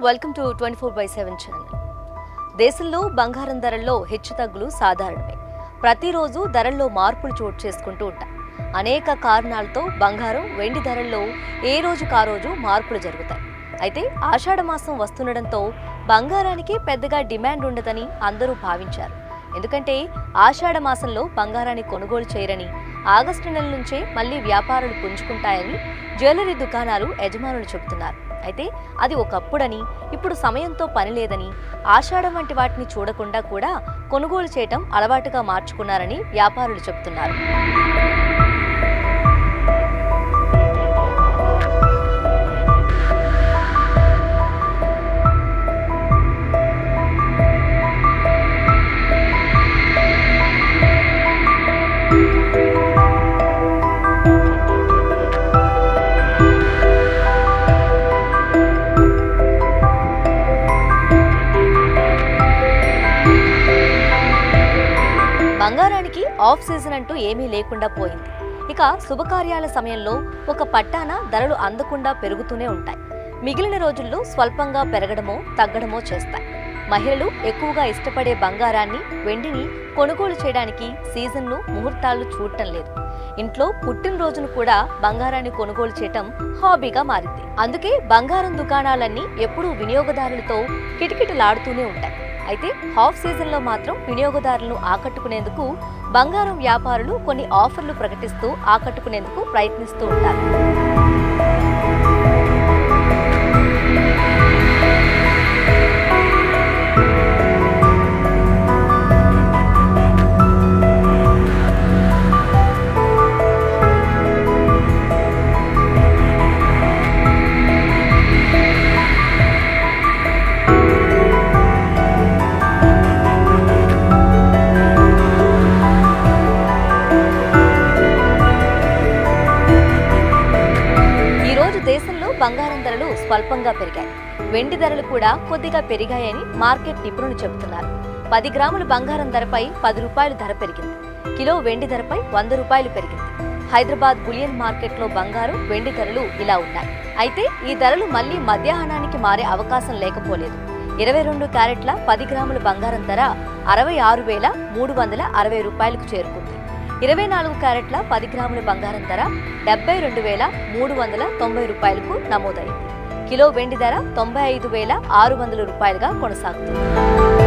welcome to twenty four by seven channel దేశంలో బంగారం ధరల్లో హెచ్చుతగ్గులు సాధారణమే ప్రతిరోజు ధరల్లో మార్పులు చోటు చేసుకుంటూ ఉంటాయి అనేక కారణాలతో బంగారం వెండి ధరల్లో ఏ రోజుకు ఆ రోజు మార్పులు జరుగుతాయి అయితే ఆషాఢ మాసం వస్తుండడంతో బంగారానికి పెద్దగా డిమాండ్ ఉండదని అందరూ భావించారు ఎందుకంటే ఆషాఢ మాసంలో బంగారాన్ని కొనుగోలు చేయరని ఆగస్టు నెల నుంచే మళ్ళీ వ్యాపారాలు పుంజుకుంటాయని జ్యువెలరీ దుకాణాలు యజమానులు చెబుతున్నారు అయితే అది ఒకప్పుడని ఇప్పుడు సమయంతో పని లేదని ఆషాఢం వంటి వాటిని చూడకుండా కూడా కొనుగోలు చేయటం అలవాటుగా మార్చుకున్నారని వ్యాపారులు చెబుతున్నారు బంగారానికి ఆఫ్ సీజన్ అంటూ ఏమీ లేకుండా పోయింది ఇక శుభకార్యాల సమయంలో ఒక పట్టాన ధరలు అందకుండా పెరుగుతూనే ఉంటాయి మిగిలిన రోజుల్లో స్వల్పంగా పెరగడమో తగ్గడమో చేస్తాయి మహిళలు ఎక్కువగా ఇష్టపడే బంగారాన్ని వెండిని కొనుగోలు చేయడానికి సీజన్ను ముహూర్తాలు చూడటం లేదు ఇంట్లో పుట్టినరోజును కూడా బంగారాన్ని కొనుగోలు చేయటం హాబీగా మారింది అందుకే బంగారం దుకాణాలన్నీ ఎప్పుడూ వినియోగదారులతో కిటకిటలాడుతూనే ఉంటాయి అయితే హాఫ్ సీజన్లో మాత్రం వినియోగదారులను ఆకట్టుకునేందుకు బంగారం వ్యాపారులు కొన్ని ఆఫర్లు ప్రకటిస్తూ ఆకట్టుకునేందుకు ప్రయత్నిస్తూ ఉంటారు ఈ రోజు దేశంలో బంగారం ధరలు స్వల్పంగా పెరిగాయి వెండి ధరలు కూడా కొద్దిగా పెరిగాయని మార్కెట్ నిపుణులు చెబుతున్నారు పది గ్రాముల బంగారం ధరపై పది రూపాయలు ధర పెరిగింది కిలో వెండి ధరపై వంద రూపాయలు పెరిగింది హైదరాబాద్ బులియన్ మార్కెట్లో బంగారం వెండి ధరలు ఇలా ఉన్నాయి అయితే ఈ ధరలు మళ్లీ మధ్యాహ్నానికి మారే అవకాశం లేకపోలేదు ఇరవై రెండు క్యారెట్ల పది గ్రాముల బంగారం ధర అరవై ఆరు వేల మూడు వందల అరవై రూపాయలకు చేరుకుంది ఇరవై నాలుగు క్యారెట్ల పది గ్రాముల బంగారం ధర డెబ్బై రెండు వేల మూడు వందల తొంభై రూపాయలకు నమోదైంది కిలో వెండి ధర తొంభై ఐదు వేల ఆరు వందల రూపాయలుగా కొనసాగుతుంది